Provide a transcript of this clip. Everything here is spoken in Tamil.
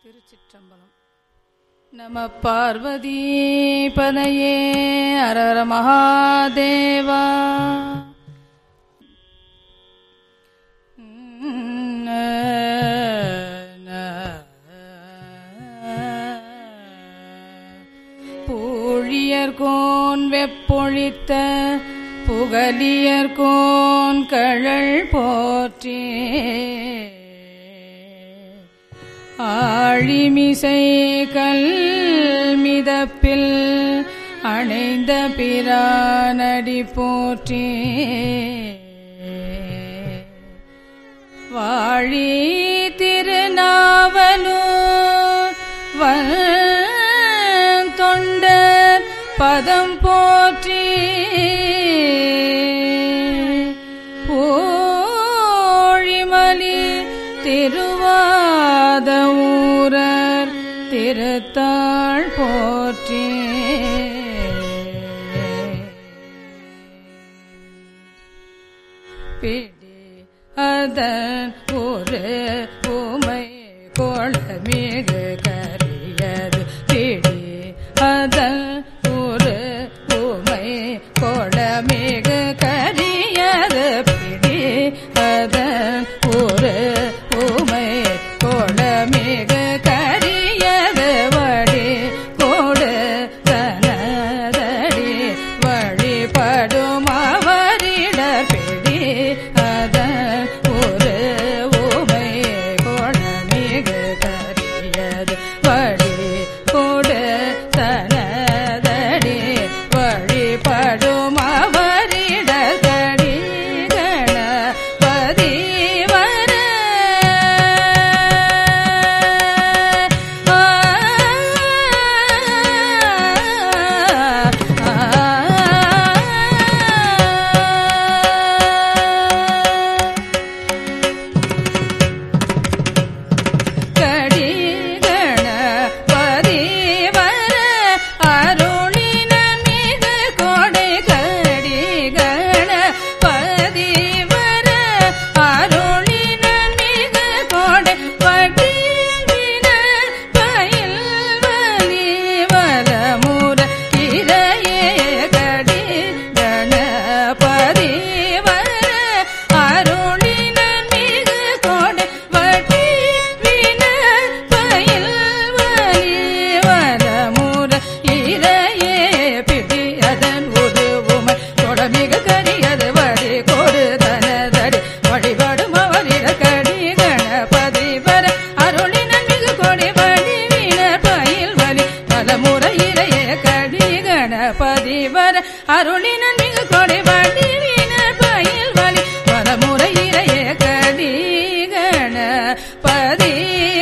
திருச்சிற்றம்பலம் நம பார்வதி பதையே அரர மகாதேவா பூழியர்கோன் வெப்பொழித்த புகலியர்கோன் கழல் போற்றே ஆழிமிசை கல் மிதப்பில் அணைந்த பிரானடி போற்றே வாழி திருநாவலூர் தொண்டர் பதம் போற்றி போழிமலி திருவாத ஊரர் திருத்தாள் போற்றி பிடி அதன் ஒரு உமை கோளமிகு கரியது பிடி அதன் ஒரு உமை கோளமிகு கரியது பிடி அதன் ஒரு உமை கோளமிகு கரியது வடி கோடு தனதடி வழிபடும் அவரிட பிடி அதன் ஒரு உமை கோணமிகு கரியது வழி கொடு தனதடி வழிபடும் அவரிட கடி கணபதி வர கடி கணபதி வர அருளின மிகு கொடை கடி கணபதி வர அருளின மிகு கொடை வடிவின பயில் வலி வரமுற இரையே கடி கணபதி வர அருளின மிகு கொடை வடிவின பயில் வலி வரமுற இரையே பிடி அதன் உருவுமை தொடமிக கரியது வடி கொடு தனதடி வழிபாடும் அவரிட கடி கணபதி வர அருளின மிகு கொடி வடிவின பயில் வலி பலமுற இரையே கடி கணபதி வர அருளின மிகு கொடி வடிவின பயில் வலி பலமுறை இரையே கடி கணபதி